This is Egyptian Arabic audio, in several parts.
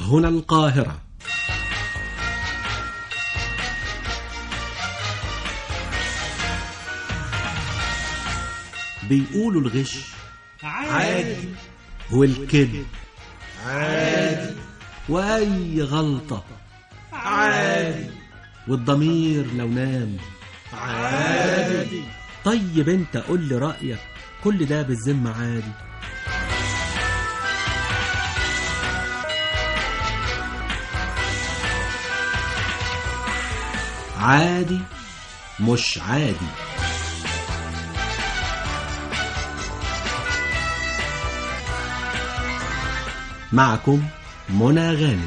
هنا القاهرة بيقولوا الغش عادي والكذب عادي وأي غلطة عادي والضمير لو نام عادي طيب انت قول لي رأيك كل ده بالذمة عادي عادي مش عادي معكم منى غانم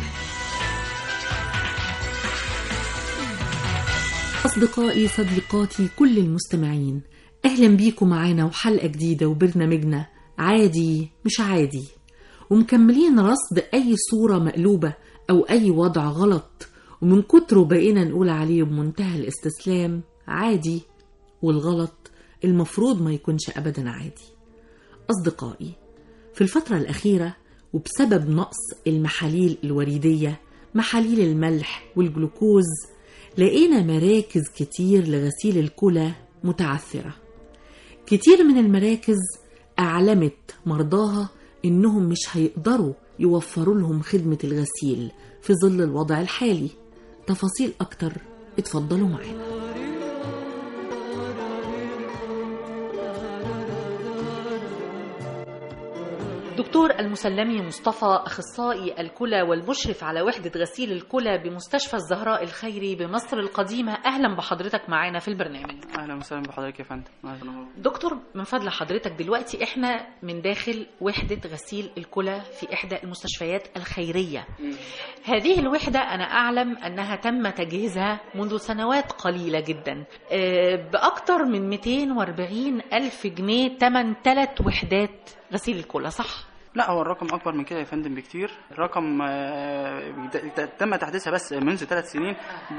أصدقائي صديقاتي كل المستمعين أهلا بيكم معانا وحلقة جديدة وبرنامجنا عادي مش عادي ومكملين رصد أي صورة مقلوبة أو أي وضع غلط ومن كتره بقينا نقول عليه بمنتهى الاستسلام عادي والغلط المفروض ما يكونش أبدا عادي أصدقائي في الفترة الأخيرة وبسبب نقص المحاليل الوريدية محاليل الملح والجلوكوز لقينا مراكز كتير لغسيل الكلى متعثرة كتير من المراكز أعلمت مرضاها إنهم مش هيقدروا يوفروا لهم خدمة الغسيل في ظل الوضع الحالي تفاصيل أكتر اتفضلوا معانا دكتور المسلمي مصطفى أخصائي الكلى والمشرف على وحدة غسيل الكلى بمستشفى الزهراء الخيري بمصر القديمة أهلا بحضرتك معانا في البرنامج اهلا وسهلا بحضرتك يا فندم أهلاً. دكتور من فضل حضرتك دلوقتي احنا من داخل وحدة غسيل الكلى في إحدى المستشفيات الخيرية هذه الوحدة أنا أعلم أنها تم تجهيزها منذ سنوات قليلة جدا آه، بأكثر من 240 ألف جنيه تمن ثلاث وحدات غسيل الكلى صح؟ لا هو الرقم اكبر من كده يا فندم بكتير الرقم آه، ت- تم تحديثها بس منذ ثلاث سنين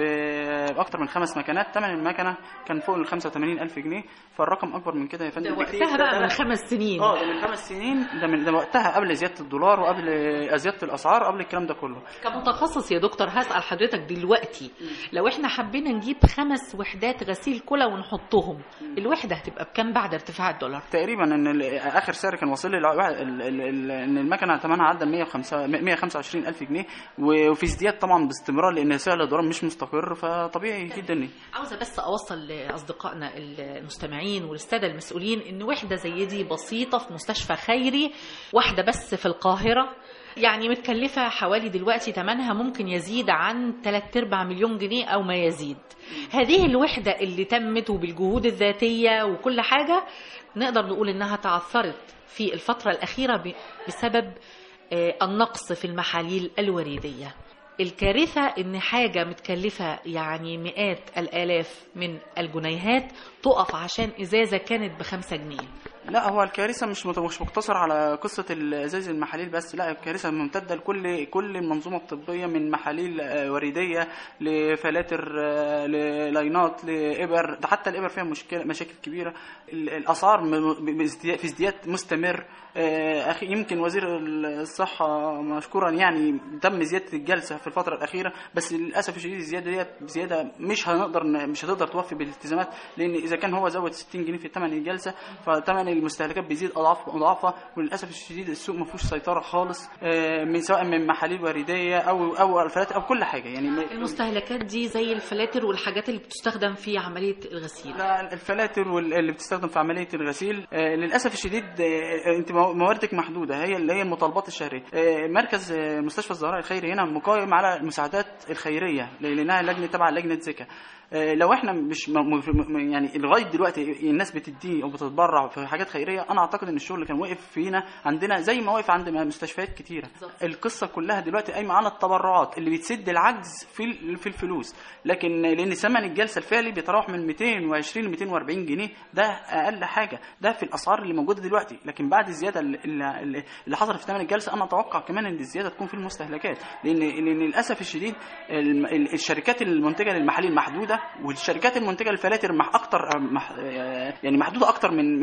ب- باكتر من خمس مكانات ثمن المكنه كان فوق ال 85 الف جنيه فالرقم اكبر من كده يا فندم ده بكتير. وقتها بقى ده- من ده- خمس سنين اه ده من خمس سنين ده من ده وقتها قبل زياده الدولار وقبل زياده الاسعار قبل الكلام ده كله كمتخصص يا دكتور هسأل حضرتك دلوقتي لو احنا حبينا نجيب خمس وحدات غسيل كلى ونحطهم الوحدة هتبقى بكام بعد ارتفاع الدولار؟ تقريبا ان ال- اخر سعر كان واصل لي الع- ال- ال- ال- ان المكنه ثمنها عدى 105 125 الف جنيه وفي ازدياد طبعا باستمرار لان سعر الدولار مش مستقر فطبيعي جدا عاوزة بس أوصل لأصدقائنا المستمعين والسادة المسؤولين إن وحدة زي دي بسيطة في مستشفى خيري واحدة بس في القاهرة يعني متكلفة حوالي دلوقتي تمنها ممكن يزيد عن 3 أرباع مليون جنيه أو ما يزيد هذه الوحدة اللي تمت وبالجهود الذاتية وكل حاجة نقدر نقول إنها تعثرت في الفترة الأخيرة ب- بسبب آه، النقص في المحاليل الوريدية الكارثة إن حاجة متكلفة يعني مئات الآلاف من الجنيهات تقف عشان إزازة كانت بخمسة جنيه لا هو الكارثه مش مت- مش مقتصر على قصه ازاز المحاليل بس لا الكارثه ممتده لكل كل المنظومه الطبيه من محاليل آه، وريديه لفلاتر آه، للاينات لابر ده حتى الابر فيها مشكله مشاكل كبيره ال- الاسعار م- ب- بازدياد- في ازدياد مستمر آه، أخي يمكن وزير الصحه مشكورا يعني تم زياده الجلسه في الفتره الاخيره بس للاسف الشديد الزياده ديت زياده مش هنقدر ن- مش هتقدر توفي بالالتزامات لان اذا كان هو زود 60 جنيه في ثمن الجلسه فثمن المستهلكات بيزيد اضعاف مضاعفه وللاسف الشديد السوق ما فيهوش سيطره خالص آه، من سواء من محاليل ورديه او او الفلاتر او كل حاجه يعني م- المستهلكات دي زي الفلاتر والحاجات اللي بتستخدم في عملية الغسيل لا الفلاتر وال- اللي بتستخدم في عمليه الغسيل آه، للاسف الشديد آه، انت مو- مواردك محدوده هي اللي هي المطالبات الشهريه آه، مركز آه، مستشفى الزهراء الخيري هنا مقايم على المساعدات الخيريه لانها لجنه تبع لجنه زكا آه، لو احنا مش م- م- م- يعني لغايه دلوقتي الناس بتديه او بتتبرع في حاجات خيريه انا اعتقد ان الشغل كان واقف فينا عندنا زي ما واقف عند مستشفيات كتيره بالظبط. القصه كلها دلوقتي قايمه على التبرعات اللي بتسد العجز في ال- في الفلوس لكن لان ثمن الجلسه الفعلي بيتراوح من 220 ل 240 جنيه ده اقل حاجه ده في الاسعار اللي موجوده دلوقتي لكن بعد الزياده اللي, اللي اللي حصلت في ثمن الجلسه انا اتوقع كمان ان الزياده تكون في المستهلكات لان لان للاسف الشديد الم- ال- الشركات المنتجه للمحاليل محدوده والشركات المنتجه للفلاتر مح اكتر مح يعني محدوده اكتر من من من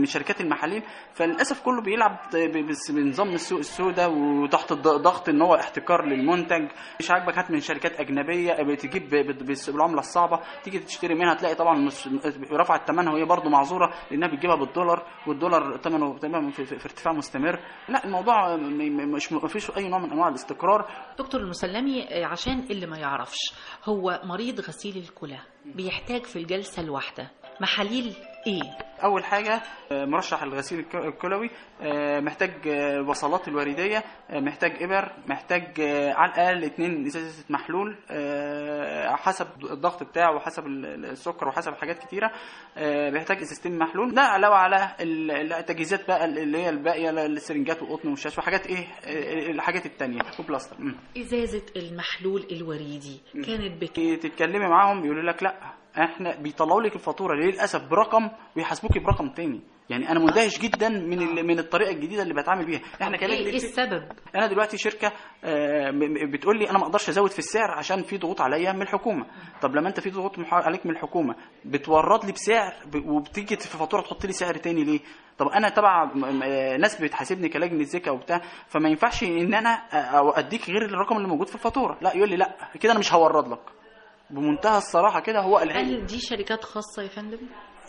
شركات المحاليل فللاسف كله بيلعب ب- بس- بنظام السوق السوداء وتحت الض- ضغط ان هو احتكار للمنتج مش عاجبك هات من شركات اجنبيه بتجيب ب- ب- بس- بالعمله الصعبه تيجي تشتري منها تلاقي طبعا مش- رفعت ثمنها وهي برضه معذوره لانها بتجيبها بالدولار والدولار ثمنه تمام في, في, في ارتفاع مستمر لا الموضوع م- م- مش ما فيش اي نوع من انواع الاستقرار دكتور المسلمي آه، عشان اللي ما يعرفش هو مريض غسيل الكلى بيحتاج في الجلسة الواحدة محاليل ايه اول حاجه آه، مرشح الغسيل الك- الكلوي آه، محتاج آه، وصلات الورديه آه، محتاج ابر محتاج آه، على الاقل اتنين ازازه محلول آه، حسب الضغط بتاعه وحسب ال- السكر وحسب حاجات كتيره آه، بيحتاج ازازتين محلول ده علاوه على ال- التجهيزات بقى اللي هي الباقيه السرنجات وقطن والشاش وحاجات ايه آه، الحاجات التانيه وبلاستر مم. ازازة المحلول الوريدي كانت بكام تتكلمي معاهم بيقولوا لك لا احنا بيطلعوا لك الفاتوره للاسف برقم ويحاسبوكي برقم تاني يعني انا مندهش جدا من ال- من الطريقه الجديده اللي بتعامل بيها احنا ايه إيه كمان السبب انا دلوقتي شركه آه، م- م- بتقول لي انا ما اقدرش ازود في السعر عشان في ضغوط عليا من الحكومه طب لما انت في ضغوط مح- عليك من الحكومه بتورد لي بسعر ب- وبتيجي في فاتوره تحط لي سعر تاني ليه طب انا تبع م- م- آه، ناس بتحاسبني كلجنه زكا وبتاع فما ينفعش ان انا آه، أو اديك غير الرقم اللي موجود في الفاتوره لا يقول لي لا كده انا مش هورد لك بمنتهى الصراحه كده هو قالها لي هل دي شركات خاصة يا فندم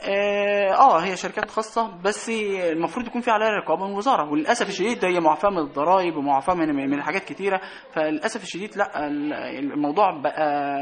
اه آه، هي شركات خاصة بس المفروض يكون في عليها رقابة من الوزارة وللأسف الشديد هي معفاة من الضرائب ومعفاة من من حاجات كتيرة فللأسف الشديد لا ال- الموضوع بقى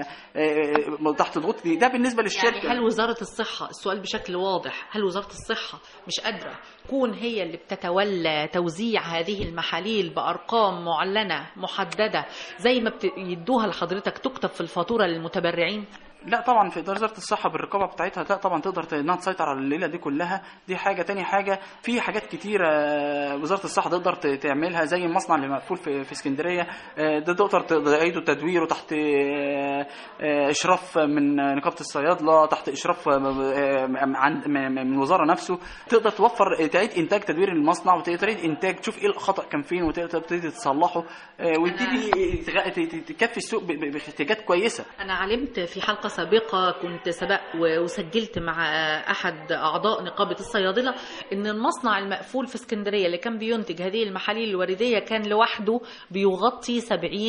آه، تحت ضغوط دي. ده بالنسبة للشركة يعني هل وزارة الصحة السؤال بشكل واضح هل وزارة الصحة مش قادرة تكون هي اللي بتتولى توزيع هذه المحاليل بأرقام معلنة محددة زي ما بت- يدوها لحضرتك تكتب في الفاتورة للمتبرعين لا طبعا في إدارة وزارة الصحة بالرقابة بتاعتها لا طبعا تقدر ت- انها تسيطر على الليلة دي كلها دي حاجة تاني حاجة في حاجات كتيرة آه، وزارة الصحة تقدر ت- تعملها زي المصنع اللي مقفول في, في اسكندرية آه، ده تقدر تعيده تدويره تحت آه، آه، إشراف من نقابة الصيادلة تحت إشراف آه، آه، عن من من الوزارة نفسه تقدر توفر تعيد إنتاج تدوير المصنع وتعيد إنتاج تشوف إيه الخطأ كان فين وتبتدي تصلحه آه، وتبتدي تغ- ت- ت- تكفي السوق ب- ب- باحتياجات كويسة أنا علمت في حلقة سابقة كنت سبق و- وسجلت مع أحد أعضاء نقابة الصيادلة إن المصنع المقفول في اسكندرية اللي كان بينتج هذه المحاليل الوردية كان لوحده بيغطي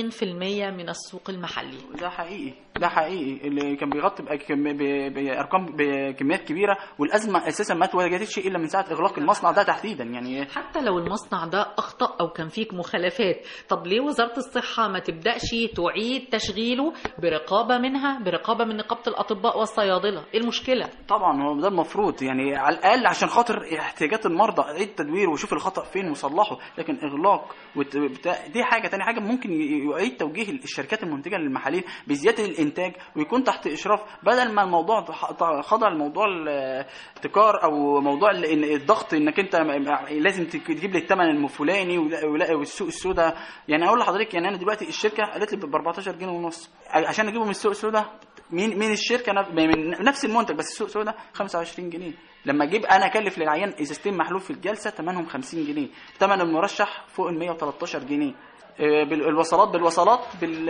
70% من السوق المحلي ده حقيقي ده حقيقي اللي كان بيغطي بأك- ب- بارقام بكميات كبيره والازمه اساسا ما اتوجدتش الا من ساعه اغلاق المصنع ده تحديدا يعني حتى لو المصنع ده أخطأ أو كان فيك مخالفات طب ليه وزارة الصحة ما تبدأش تعيد تشغيله برقابة منها برقابة من نقابة الأطباء والصيادلة إيه المشكلة طبعا هو ده المفروض يعني على الاقل عشان خاطر احتياجات المرضى عيد تدوير وشوف الخطا فين وصلحه لكن اغلاق وت- بتاع- دي حاجه تاني حاجه ممكن ي- يعيد توجيه الشركات المنتجه للمحاليل بزياده الانتاج ويكون تحت اشراف بدل ما الموضوع ح- خضع لموضوع الاحتكار او موضوع ال- إن الضغط انك انت م- م- لازم تك- تجيب لي الثمن الفلاني ولا- ولا- والسوق السوداء يعني اقول لحضرتك يعني انا دلوقتي الشركه قالت لي ب 14 جنيه ونص عشان اجيبه من السوق السوداء مين مين الشركه نف- من نفس المنتج بس السوق السوداء 25 جنيه لما اجيب انا اكلف للعيان ازازتين محلول في الجلسه ثمنهم 50 جنيه ثمن المرشح فوق ال 113 جنيه آه، بالوصلات بالوصلات بال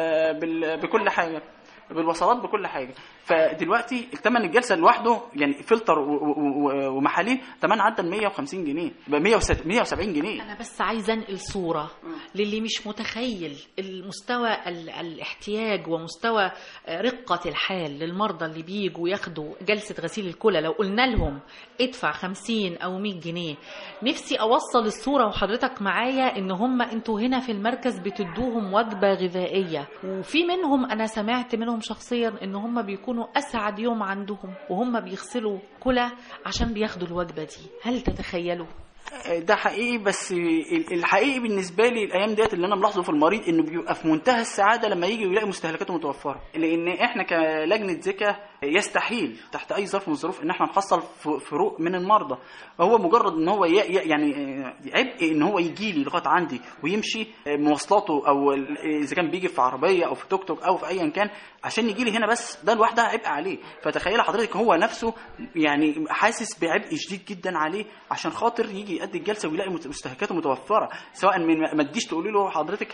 بال بكل حاجه بالوصلات بكل حاجه فدلوقتي ثمن الجلسه لوحده يعني فلتر و- و- و- ومحاليل ثمن عدى ال 150 جنيه ب 170 جنيه أنا بس عايزة أنقل صورة للي مش متخيل المستوى ال- الاحتياج ومستوى رقة الحال للمرضى اللي بيجوا ياخدوا جلسة غسيل الكلى لو قلنا لهم ادفع 50 أو 100 جنيه نفسي أوصل الصورة وحضرتك معايا إن هم أنتوا هنا في المركز بتدوهم وجبة غذائية وفي منهم أنا سمعت منهم شخصيا إن هم بيكونوا أسعد يوم عندهم وهم بيغسلوا كلى عشان بياخدوا الوجبة دي هل تتخيلوا؟ ده حقيقي بس ال- الحقيقي بالنسبه لي الايام ديت اللي انا ملاحظه في المريض انه بيبقى في منتهى السعاده لما يجي ويلاقي مستهلكاته متوفره لان احنا كلجنه زكا يستحيل تحت اي ظرف من الظروف ان احنا نحصل ف- فروق من المرضى هو مجرد ان هو ي- ي- يعني عبء ان هو يجي لي لغايه عندي ويمشي مواصلاته او ال- اذا كان بيجي في عربيه او في توك توك او في ايا كان عشان يجي لي هنا بس ده لوحدها عبء عليه فتخيل حضرتك هو نفسه يعني حاسس بعبء شديد جدا عليه عشان خاطر يجي يأدي الجلسه ويلاقي مت- مستهلكاته متوفره سواء من ما تجيش تقولي له حضرتك هات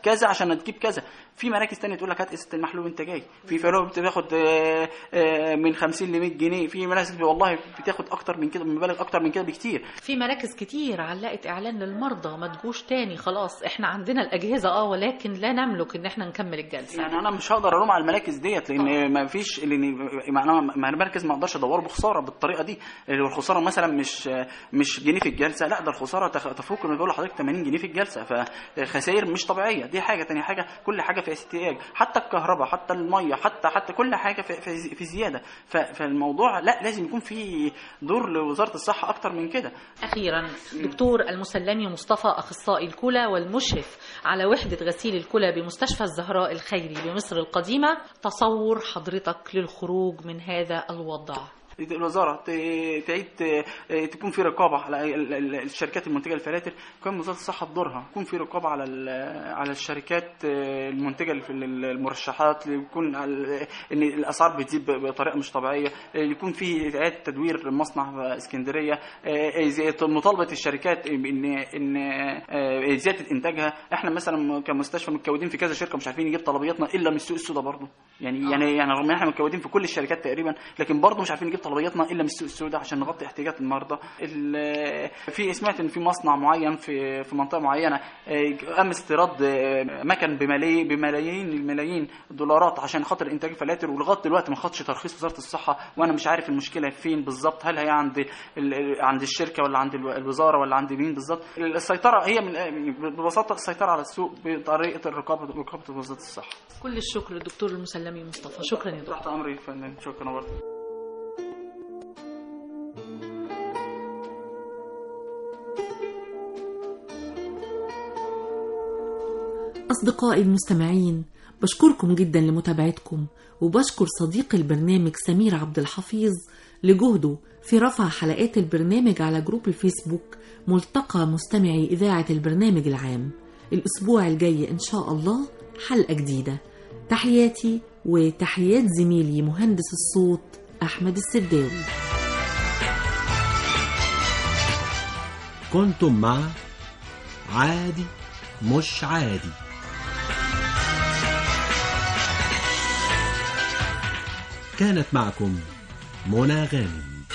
كذا عشان تجيب كذا في مراكز تانية تقول لك هات قسط المحلول وانت جاي في فلوس بتاخد آه، آه، من 50 ل 100 جنيه في مراكز والله بتاخد اكتر من كده مبالغ اكتر من كده بكتير في مراكز كتير علقت اعلان للمرضى ما تجوش تاني خلاص احنا عندنا الاجهزه اه ولكن لا نملك ان احنا نكمل الجلسه يعني انا مش هقدر الوم على المراكز ديت لان ما فيش لان ما انا ما المركز ما اقدرش ادوره بخساره بالطريقه دي الخساره مثلا مش مش جنيه في الجلسه لا ده الخساره تخ- تفوق ان بقول لحضرتك 80 جنيه في الجلسه فخسائر مش طبيعيه دي حاجه تاني حاجه كل حاجه في احتياج حتى الكهرباء حتى الميه حتى حتى كل حاجه في في, في زياده ف- فالموضوع لا لازم يكون في دور لوزاره الصحه اكتر من كده اخيرا دكتور المسلمي مصطفى اخصائي الكلى والمشرف على وحده غسيل الكلى بمستشفى الزهراء الخيري بمصر القديمه تصور حضرتك للخروج من هذا الوضع الوزاره ت- تعيد ت- تكون في رقابه على ال- ال- الشركات المنتجه للفلاتر كان وزاره الصحه بدورها يكون في رقابه على ال- على الشركات المنتجه لف- للمرشحات يكون ال- ان الاسعار بتزيد ب- بطريقه مش طبيعيه يكون في اعاده تدوير مصنع اسكندريه زي- مطالبه الشركات ان ان زياده انتاجها احنا مثلا كمستشفى متكودين في كذا شركه مش عارفين نجيب طلبياتنا الا من السوق السوداء برضه يعني يعني يعني رغم ان احنا متكودين في كل الشركات تقريبا لكن برضه مش عارفين نجيب طلبياتنا الا من السوق السوداء عشان نغطي احتياجات المرضى ال- في سمعت ان في مصنع معين في في منطقه معينه آه، قام استيراد آه، مكن بملايين بملايين الملايين دولارات عشان خاطر انتاج فلاتر ولغايه دلوقتي ما خدش ترخيص وزاره الصحه وانا مش عارف المشكله فين بالظبط هل هي عند ال- عند الشركه ولا عند الو- الوزاره ولا عند مين بالظبط السيطره هي من ببساطه السيطره على السوق بطريقه الرقابه رقابه وزاره الصحه كل الشكر للدكتور المسلمي مصطفى شكرا يا دكتور تحت امري يا فندم شكرا برضه أصدقائي المستمعين بشكركم جدا لمتابعتكم وبشكر صديق البرنامج سمير عبد الحفيظ لجهده في رفع حلقات البرنامج على جروب الفيسبوك ملتقى مستمعي إذاعة البرنامج العام الأسبوع الجاي إن شاء الله حلقة جديدة تحياتي وتحيات زميلي مهندس الصوت أحمد السداوي كنتم مع عادي مش عادي كانت معكم منى غانم